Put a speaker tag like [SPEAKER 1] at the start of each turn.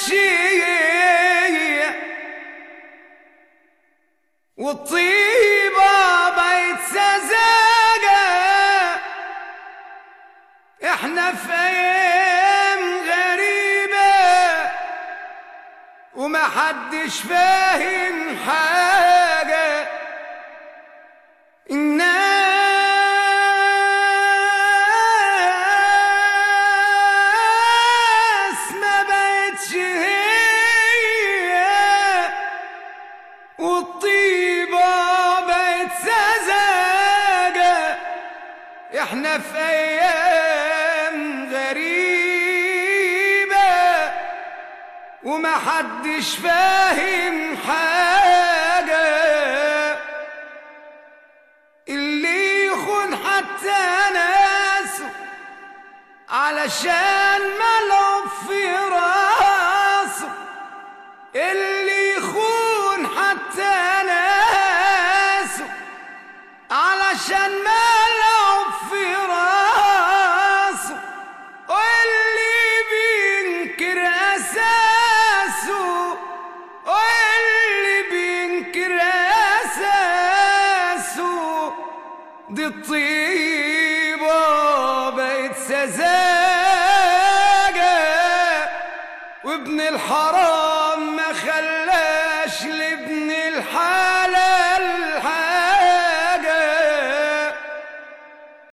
[SPEAKER 1] شيء والطيبة بيت سزاقة احنا في ايام غريبة وما حدش فاهم حاجة الناس ما بقتش هي والطيبة بقت سذاجة احنا في ايام غريبة وما حدش فاهم حاجة اللي يخون حتى ناسه علشان ملعوب في راسه اللي يخون حتى ناسه علشان ملعوب في راسه واللي بينكر اساسه واللي بينكر اساسه دي الطيبة بقت سذاجة وابن الحرام ما خلاش لابن الحرام